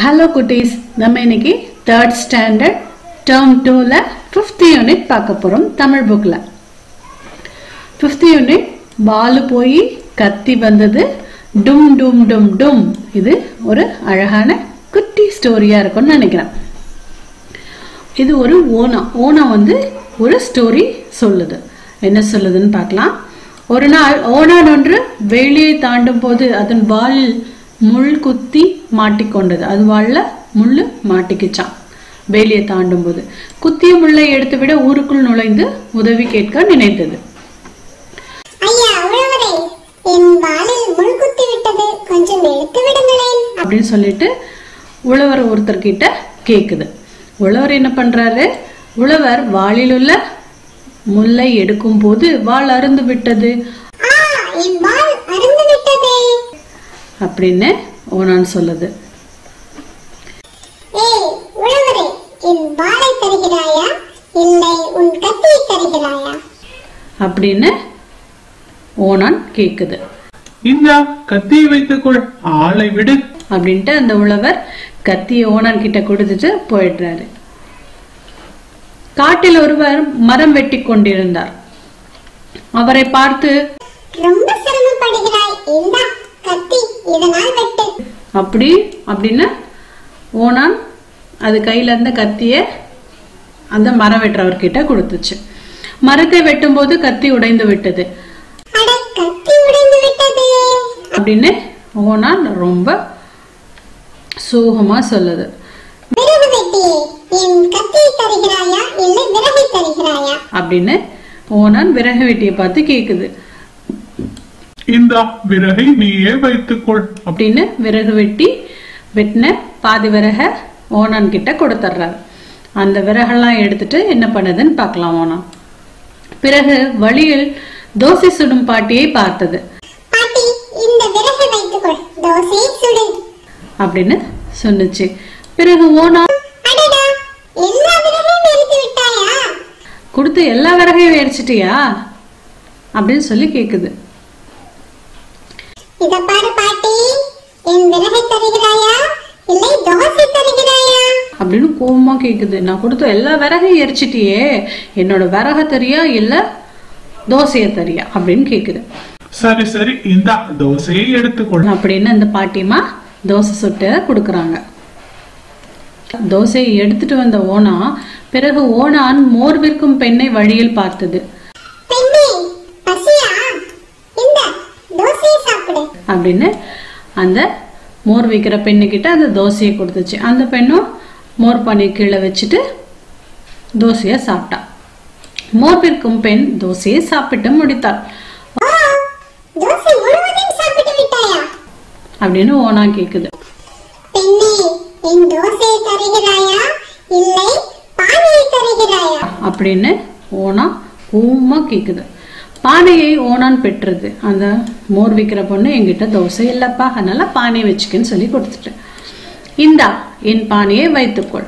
hello குட்டீஸ் நம்ம இன்னைக்கு தேர்ட் ஸ்டாண்டர்ட் டேர்ம் டூல ஃபிஃப்த் யூனிட் பார்க்க போறோம் தமிழ் புக்ல ஃபிஃப்த் யூனிட் பாலு போய் கத்தி வந்தது டும் டும் டும் டும் இது ஒரு அழகான குட்டி ஸ்டோரியா இருக்கும்னு நினைக்கிறேன் இது ஒரு ஓனா ஓனா வந்து ஒரு ஸ்டோரி சொல்லுது என்ன சொல்லுதுன்னு பார்க்கலாம் ஒரு நாள் ஓனான் ஒன்று வேலியை தாண்டும் போது அதன் வாலில் முள் குத்தி மாட்டிக்கொண்டது அது வாள்ல முள்ளு மாட்டிக்கிச்சான் வேலியை தாண்டும் போது குத்திய முள்ளை எடுத்துவிட ஊருக்குள் நுழைந்து உதவி கேட்க நினைத்தது ஐயா உழவரே என் வாலில் முள் குத்தி விட்டது கொஞ்சம் எடுத்து விடுங்களேன் அப்படின்னு சொல்லிட்டு உழவர் ஒருத்தர் கிட்ட கேக்குது உழவர் என்ன பண்றாரு உழவர் வாளில் உள்ள முல்லை எடுக்கும் போது வாள் அருந்து விட்டது ஆ என் வால் அருந்து விட்டதே அப்படின்னு ஓனான் சொல்லுது ஏய் உழவரே என் வாளை தருகிறாயா இல்லை உன் கத்தியை தருகிறாயா அப்படின்னு ஓனான் கேக்குது இந்தா கத்தியை வைத்துக்கொள் ஆளை விடு அப்படின்ட்டு அந்த உழவர் கத்தியை ஓனான் கிட்ட கொடுத்துட்டு போயிடுறாரு காட்டில் ஒருவர் மரம் வெட்டி கொண்டிருந்தார் அவரை பார்த்து ரொம்ப சிரமப்படுகிறாய் இந்தா கத்தி இதனால் வெட்டு அப்படி அப்படின்னு ஓனான் அது கையில இருந்த கத்திய அந்த மரம் வெட்டுறவர்கிட்ட கொடுத்துச்சு மரத்தை வெட்டும்போது கத்தி உடைந்து விட்டது அட கத்தி உடைந்து விட்டதே அப்படின்னு ஓனான் ரொம்ப சோகமா சொல்லுது விறகு வெட்டியே என் கத்தியை தருகிறாயா இல்லை விறகை தருகிறாயா அப்படின்னு ஓனான் விறகு வெட்டியை பார்த்து கேக்குது இந்தா விறகை நீயே வைத்துக்கொள் அப்படின்னு விறகு வெட்டி வெட்டின பாதி விறக ஓனான் கிட்ட கொடுத்துட்றாரு அந்த விறகெல்லாம் எடுத்துட்டு என்ன பண்ணுதுன்னு பார்க்கலாம் ஓனான் பிறகு வழியில் தோசை சுடும் பாட்டியை பார்த்தது பாட்டி இந்த விறகை வைத்துக்கொள் தோசையை சுடு அப்படின்னு சொன்னுச்சு பிறகு ஓனா அடடா எல்லா விறகையும் எரித்து விட்டாயா கொடுத்த எல்லா விறகையும் எரிச்சிட்டியா அப்படின்னு சொல்லி கேக்குது இத பாரு பாட்டி என் விறகை தருகிறாயா இல்லை தோசை தருகிறாயா அப்படின்னு கோவமா கேக்குது நான் கொடுத்த எல்லா விறகையும் எரிச்சிட்டியே என்னோட விறக தெரியா இல்ல தோசைய தெரியா அப்படின்னு கேக்குது சரி சரி இந்தா தோசையை எடுத்துக்கொள் அப்படின்னு அந்த பாட்டிமா தோசை சுட்டு கொடுக்குறாங்க தோசையை எடுத்துட்டு வந்த ஓனா பிறகு ஓனான் மோர் விற்கும் பெண்ணை வழியில் பார்த்தது பெண்ணே பசியா இந்த தோசையை சாப்பிடு அப்படின்னு அந்த மோர் விற்கிற பெண்ணுக்கிட்ட அந்த தோசையை கொடுத்துச்சு அந்த பெண்ணும் மோர் பண்ணி கீழே வச்சுட்டு தோசையை சாப்பிட்டா மோர் விற்கும் பெண் தோசையை சாப்பிட்டு முடித்தாள் ஓ தோசை முழுவதையும் சாப்பிட்டு விட்டாயா அப்படின்னு ஓனா கேக்குது பெண்ணே என் தோசையை தருகிறாயா இல்லை பானையை தருகிறாயா அப்படின்னு ஓனா ஊமா கேக்குது பானையை ஓனான் பெற்றது அந்த மோர் விற்கிற பொண்ணு என்கிட்ட தோசை இல்லப்பா அதனால பானையை வச்சுக்கன்னு சொல்லி கொடுத்துட்டேன் இந்தா என் பானையை வைத்துக்கொள்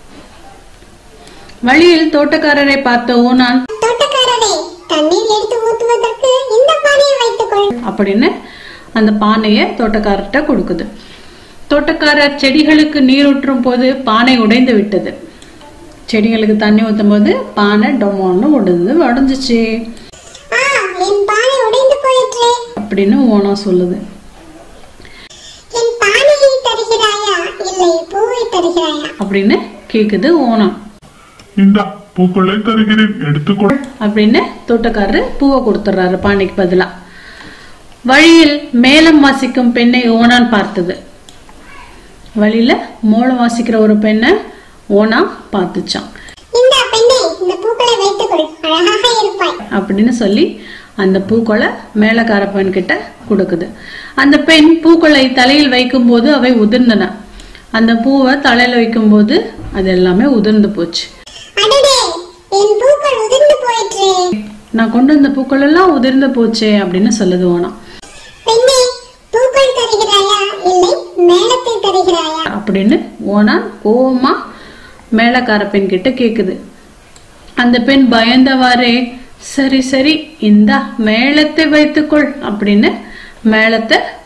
வழியில் தோட்டக்காரரை பார்த்த ஓனான் தோட்டக்காரரே தண்ணீர் எடுத்து ஊத்துவதற்கு இந்த பானையை வைத்துக்கொள் அப்படின்னு அந்த பானையை தோட்டக்காரர்கிட்ட கொடுக்குது தோட்டக்காரர் செடிகளுக்கு நீர் ஊற்றும் போது பானை உடைந்து விட்டது செடிகளுக்கு தண்ணி ஊற்றும் போது பானை டொமோன்னு உடைந்து உடஞ்சிச்சு ஆ என் பானை உடைந்து போயிற்றே அப்படின்னு ஓனா சொல்லுது என் பானையை தருகிறாயா இல்லை பூவை தருகிறாயா அப்படின்னு கேக்குது ஓனம் இந்தா பூக்களை தருகிறேன் எடுத்துக்கொள் அப்படின்னு தோட்டக்காரரு பூவை கொடுத்துட்றாரு பானைக்கு பதிலா வழியில் மேலம் வாசிக்கும் பெண்ணை ஓனான் பார்த்தது வழியில மோளம் வாசிக்கிற ஒரு பெண்ணை ஓனா பார்த்துச்சான் இந்த பெண்ணே இந்த பூக்களை வைத்துக்கொள் அழகாக இருப்பாய் அப்படின்னு சொல்லி அந்த பூக்களை மேலக்கார பெண் கிட்ட கொடுக்குது அந்த பெண் பூக்களை தலையில் வைக்கும்போது அவை உதிர்ந்தன அந்த பூவை தலையில வைக்கும்போது அது எல்லாமே உதிர்ந்து போச்சு அடடே என் பூக்கள் உதிர்ந்து போயிற்றே நான் கொண்டு வந்த பூக்கள் எல்லாம் உதிர்ந்து போச்சே அப்படின்னு சொல்லுது ஓனா பெண்ணே பூக்கள் தருகிறாயா இல்லை மேளத்தை தருகிறாயா அப்படின்னு ஓனா கோவமா மேலக்கார பெண் கிட்ட கேக்குது அந்த பெண் பயந்தவாறே சரி சரி இந்தா மேளத்தை வைத்துக்கொள் அப்படின்னு மேளத்தை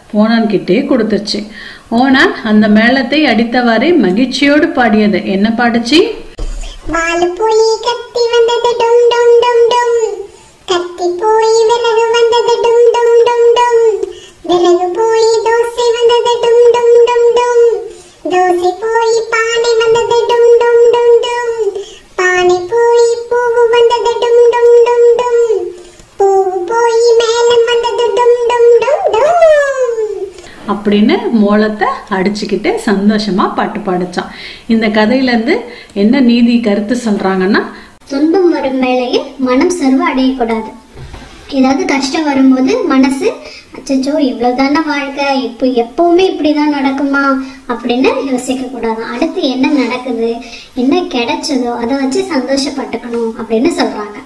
ஓனான் கிட்டே கொடுத்துருச்சு ஓனான் அந்த மேளத்தை அடித்தவாறே மகிழ்ச்சியோடு பாடியது என்ன பாடுச்சு வாலு போய் கத்தி வந்தது டும் டும் டும் டும் கத்தி போய் விறகு வந்தது டும் டும் டும் டும் விறகு போய் தோசை வந்தது டும் டும் டும் டும் தோசை போய் பானை வந்தது டும் டும் டும் டும் பானை போய் பூவு வந்தது டும் டும் டும் டும் பூவு போய் மேலம் வந்தது டும் டும் டும் டும் அப்படின்னு மோளத்தை அடிச்சுக்கிட்டு சந்தோஷமா பாட்டு பாடிச்சான் இந்த கதையில இருந்து என்ன நீதி கருத்து சொல்றாங்கன்னா துன்பம் வரும் வேளையில் மனம் சர்வ அடையக்கூடாது ஏதாவது கஷ்டம் வரும்போது மனசு அச்சச்சோ இவ்வளவுதானே வாழ்க்கை இப்போ எப்பவுமே இப்படிதான் நடக்குமா அப்படின்னு யோசிக்க கூடாது அடுத்து என்ன நடக்குது என்ன கிடைச்சதோ அதை வச்சு சந்தோஷப்பட்டுக்கணும் அப்படின்னு சொல்றாங்க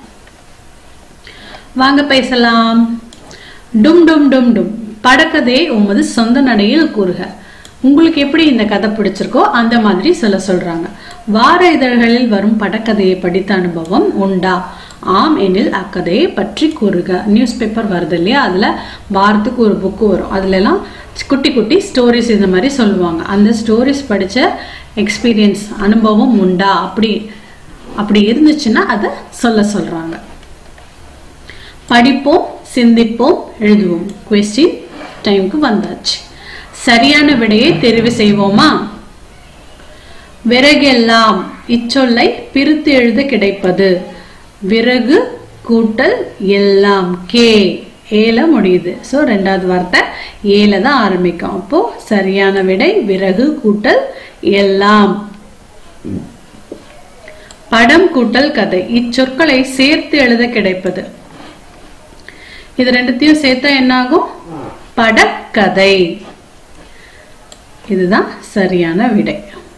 வாங்க பேசலாம் டும் டும் டும் டும் படக்கதையை உமது சொந்த நடையில் கூறுக உங்களுக்கு எப்படி இந்த கதை பிடிச்சிருக்கோ அந்த மாதிரி சொல்ல சொல்றாங்க வார இதழ்களில் வரும் படக்கதையை படித்த அனுபவம் உண்டா ஆம் எனில் அக்கதையை பற்றி கூறுக நியூஸ் பேப்பர் வருது இல்லையா அதுல வாரத்துக்கு ஒரு புக்கு வரும் அதுல எல்லாம் குட்டி குட்டி ஸ்டோரிஸ் இந்த மாதிரி சொல்லுவாங்க அந்த ஸ்டோரிஸ் படிச்ச எக்ஸ்பீரியன்ஸ் அனுபவம் உண்டா அப்படி அப்படி இருந்துச்சுன்னா அதை சொல்ல சொல்றாங்க படிப்போம் சிந்திப்போம் எழுதுவோம் கொஸ்டின் டைம்க்கு வந்தாச்சு சரியான விடையை தெரிவு செய்வோமா விறகெல்லாம் இச்சொல்லை பிரித்து எழுத கிடைப்பது விறகு கூட்டல் எல்லாம் கே ஏல முடியுது ஸோ ரெண்டாவது வார்த்தை ஏல தான் ஆரம்பிக்கும் அப்போ சரியான விடை விறகு கூட்டல் எல்லாம் படம் கூட்டல் கதை இச்சொற்களை சேர்த்து எழுத கிடைப்பது இது ரெண்டுத்தையும் சேர்த்தா என்ன ஆகும் படக்கதை இதுதான் சரியான விடை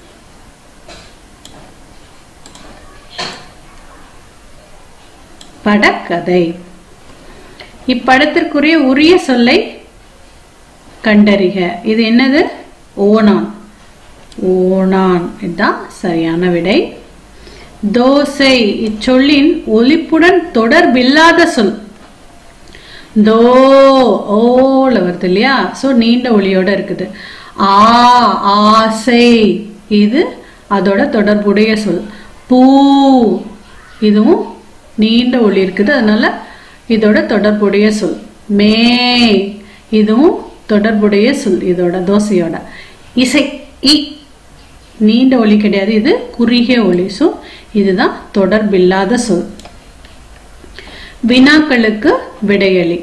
படக்கதை இப்படத்திற்குரிய உரிய சொல்லை கண்டறிக இது என்னது ஓணான் ஓணான் இதுதான் சரியான விடை தோசை இச்சொல்லின் ஒலிப்புடன் தொடர்பில்லாத சொல் தோ ஓல வருது இல்லையா சோ நீண்ட ஒளியோட இருக்குது ஆ ஆசை இது அதோட தொடர்புடைய சொல் பூ இதுவும் நீண்ட ஒளி இருக்குது அதனால இதோட தொடர்புடைய சொல் மே இதுவும் தொடர்புடைய சொல் இதோட தோசையோட இசை இ நீண்ட ஒளி கிடையாது இது குறுகிய ஒளி ஸோ இதுதான் தொடர்பில்லாத சொல் வினாக்களுக்கு விடையளி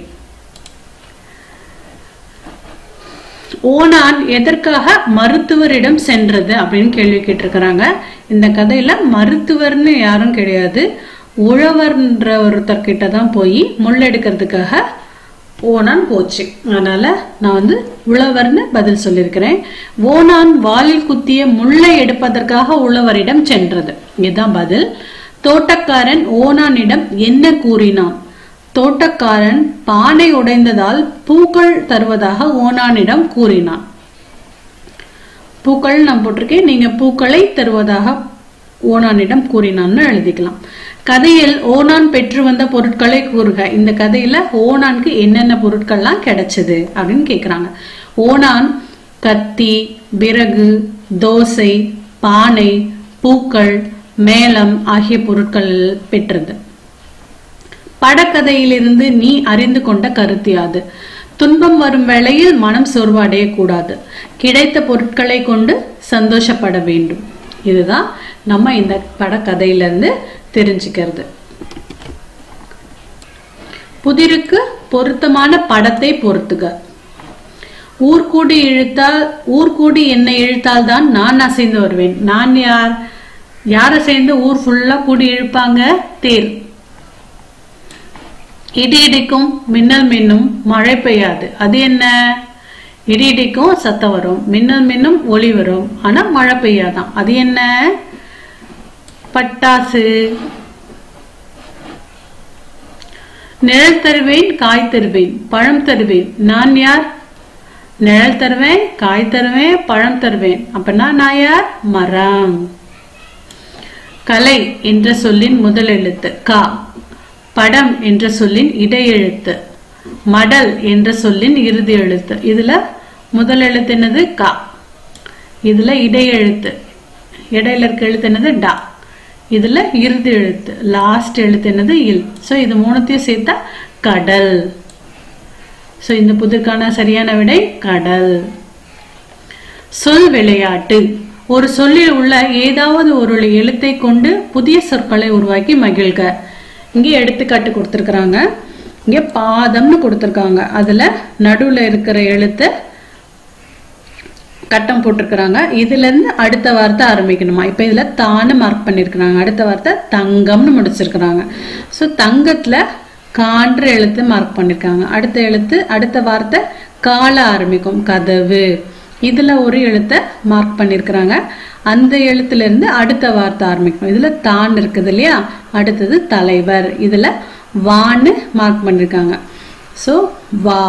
ஓனான் எதற்காக மருத்துவரிடம் சென்றது அப்படின்னு கேள்வி கேட்டிருக்கிறாங்க இந்த கதையில மருத்துவர்னு யாரும் கிடையாது உழவர்ன்ற ஒருத்தர்கிட்ட தான் போய் முள் எடுக்கிறதுக்காக ஓனான் போச்சு அதனால நான் வந்து உழவர்னு பதில் சொல்லியிருக்கிறேன் ஓனான் வாலில் குத்திய முள்ளை எடுப்பதற்காக உழவரிடம் சென்றது இதுதான் பதில் தோட்டக்காரன் ஓனானிடம் என்ன கூறினான் தோட்டக்காரன் பானை உடைந்ததால் பூக்கள் தருவதாக ஓனானிடம் கூறினான் பூக்கள் நான் போட்டிருக்கேன் நீங்க பூக்களை தருவதாக ஓனானிடம் கூறினான்னு எழுதிக்கலாம் கதையில் ஓனான் பெற்று வந்த பொருட்களை கூறுக இந்த கதையில ஓனானுக்கு என்னென்ன பொருட்கள்லாம் கிடைச்சது அப்படின்னு கேக்குறாங்க ஓனான் கத்தி விறகு தோசை பானை பூக்கள் மேளம் ஆகிய பொருட்கள் பெற்றது படக்கதையிலிருந்து நீ அறிந்து கொண்ட கருத்து யாது துன்பம் வரும் வேளையில் மனம் சோர்வு அடையக்கூடாது கிடைத்த பொருட்களை கொண்டு சந்தோஷப்பட வேண்டும் இதுதான் நம்ம இந்த படக்கதையிலிருந்து தெரிஞ்சுக்கிறது புதிருக்கு பொருத்தமான படத்தை பொருத்துக ஊர்கூடி இழுத்தால் ஊர்கூடி என்னை இழுத்தால் தான் நான் அசைந்து வருவேன் நான் யார் யார் அசைந்து ஊர் ஃபுல்லா கூடி இழுப்பாங்க தேர் இடி இடிக்கும் மின்னல் மின்னும் மழை பெய்யாது அது என்ன இடி இடிக்கும் சத்தம் வரும் மின்னல் மின்னும் ஒளி வரும் ஆனா மழை பெய்யாதான் அது என்ன பட்டாசு நிழல் தருவேன் காய் தருவேன் பழம் தருவேன் நான் யார் நிழல் தருவேன் காய் தருவேன் பழம் தருவேன் அப்பனா நான் யார் மரம் கலை என்ற சொல்லின் முதல் எழுத்து கா படம் என்ற சொல்லின் இடையெழுத்து மடல் என்ற சொல்லின் இறுதி எழுத்து இதுல முதல் எழுத்து என்னது கா இதுல இடை எழுத்து இடையில இருக்க எழுத்து என்னது டா இதுல இறுதி எழுத்து லாஸ்ட் எழுத்து என்னது இல் சோ இது மூணுத்தையும் சேர்த்தா கடல் சோ இந்த புதிர்க்கான சரியான விடை கடல் சொல் விளையாட்டு ஒரு சொல்லில் உள்ள ஏதாவது ஒரு எழுத்தை கொண்டு புதிய சொற்களை உருவாக்கி மகிழ்க இங்கே எடுத்துக்காட்டு கொடுத்துருக்குறாங்க இங்கே பாதம்னு கொடுத்துருக்காங்க அதுல நடுவுல இருக்கிற எழுத்தை கட்டம் போட்டிருக்கிறாங்க இதுல இருந்து அடுத்த வார்த்தை ஆரம்பிக்கணுமா இப்ப இதுல தான்னு மார்க் பண்ணிருக்கிறாங்க அடுத்த வார்த்தை தங்கம்னு முடிச்சிருக்கிறாங்க சோ தங்கத்துல கான்ற எழுத்து மார்க் பண்ணிருக்காங்க அடுத்த எழுத்து அடுத்த வார்த்தை கால ஆரம்பிக்கும் கதவு இதுல ஒரு எழுத்தை மார்க் பண்ணிருக்கிறாங்க அந்த எழுத்துல இருந்து அடுத்த வார்த்தை ஆரம்பிக்கும் இதுல தான் இருக்குது இல்லையா அடுத்தது தலைவர் இதுல வான்னு மார்க் பண்ணிருக்காங்க சோ வா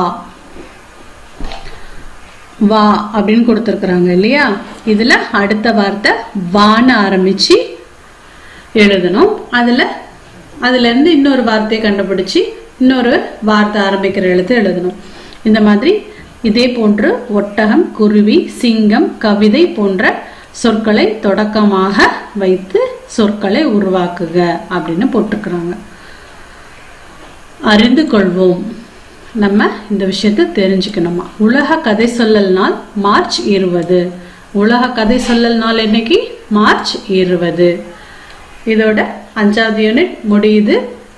வா அப்படின்னு கொடுத்துருக்குறாங்க இல்லையா இதுல அடுத்த வார்த்தை வான்னு ஆரம்பிச்சு எழுதணும் அதுல அதுல இருந்து இன்னொரு வார்த்தையை கண்டுபிடிச்சு இன்னொரு வார்த்தை ஆரம்பிக்கிற எழுத்து எழுதணும் இந்த மாதிரி இதே போன்று ஒட்டகம் குருவி சிங்கம் கவிதை போன்ற சொற்களை தொடக்கமாக வைத்து சொற்களை உருவாக்குக அப்படின்னு போட்டிருக்கிறாங்க அறிந்து கொள்வோம் நம்ம இந்த விஷயத்தை தெரிஞ்சுக்கணுமா உலக கதை சொல்லல் நாள் மார்ச் இருபது உலக கதை சொல்லல் நாள் என்னைக்கு மார்ச் இருபது இதோட அஞ்சாவது யூனிட் முடியுது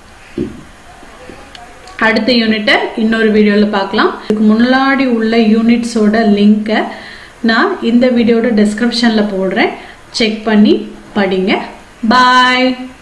அடுத்த யூனிட்டை இன்னொரு வீடியோவில் பார்க்கலாம் இதுக்கு முன்னாடி உள்ள யூனிட்ஸோட லிங்கை நான் இந்த வீடியோட டிஸ்கிரிப்ஷனில் போடுறேன் செக் பண்ணி படிங்க பாய்